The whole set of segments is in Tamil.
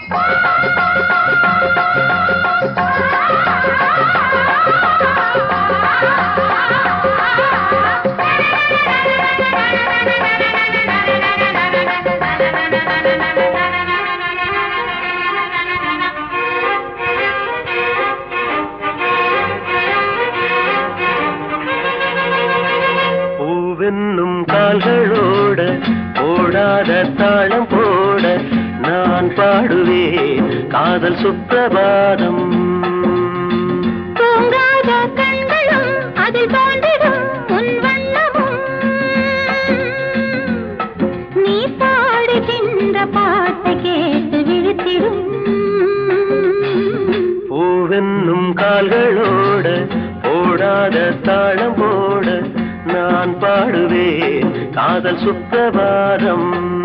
பூவென்னும் கால்களோட ஓடாத தாளம் போட நான் பாடுவேன் காதல் சுப்பிரபாதம் தூங்காத கண்களும் அதில் தோன்றிடும் உன் வண்ணமும் நீ பாடுகின்ற பாட்டை கேட்டு விழித்திடும் பூவென்னும் கால்களோட ஓடாத தாளம் போட நான் பாடுவேன் காதல் சுப்பிரபாதம்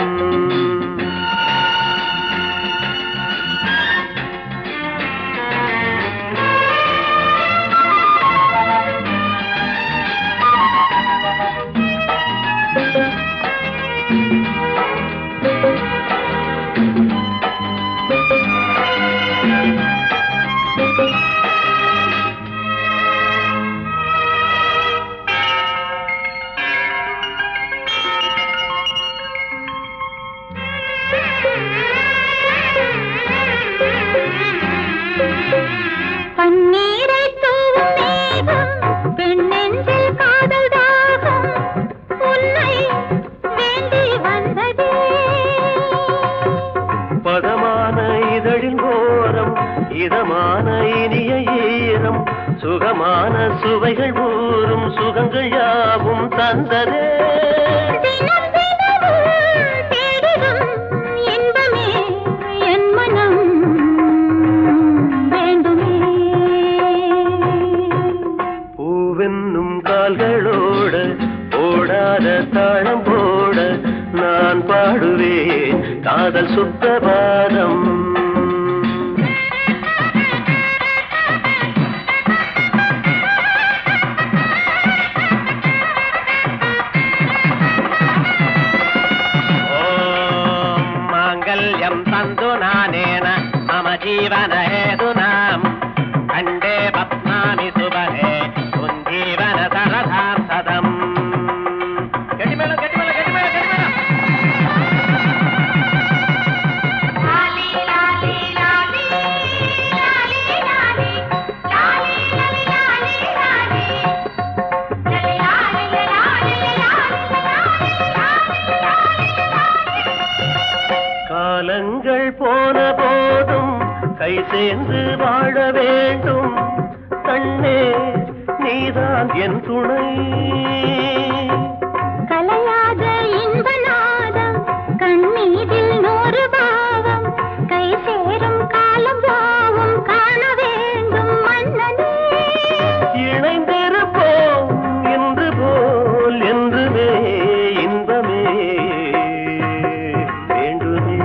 பன்னீரை தூவும் மேகம் பெண்ணெஞ்சில் காதல் தாகம் உன்னை வேண்டி வந்ததே பதமான இதழில் ஓரம் இதமான இனிய ஈரம் சுகமான சுவைகள் ஊறும் சுகங்கள் யாவும் தந்ததே தினம் தினமும் தேடிடும் இன்பமே என் மனம் வேண்டுமே பூவென்னும் கால்களோட ஓடாத தாளம் போட நான் பாடுவேன் காதல் சுத்தபாதம் ॐ माङ्गल्यं तन्तु नानेन मम जीवनहेतुनाम् खण्डे पद्मामि सुबहे पुञ्जीवन सरदां सदम् गटिमेलं गटिमेलं गटिमेलं गटिमेलं லாலி லாலி லாலி லாலி லாலி லாலி லாலி லாலி லாலி காலங்கள் போன போதும் கை சேர்ந்து வாழ வேண்டும் கண்ணே நீதான் என் துணை கலையாத இன்ப நாதம் கண்ணீரில் நூறு பாவம் கை சேரும் காலம் யாவும் காண வேண்டும் மன்னனே இணைந்திருப்போம் என்று போல் என்றுமே இன்பமே வேண்டுமே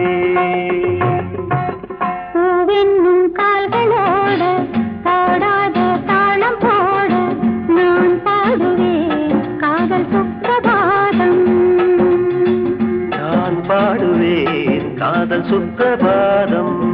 பூவென்னும் கால்களோட பாடாத தாளம் போட நான் பாடுவேன் காதல் சுப்பிரபாதம் நான் பாடுவேன் காதல் சுப்பிரபாதம்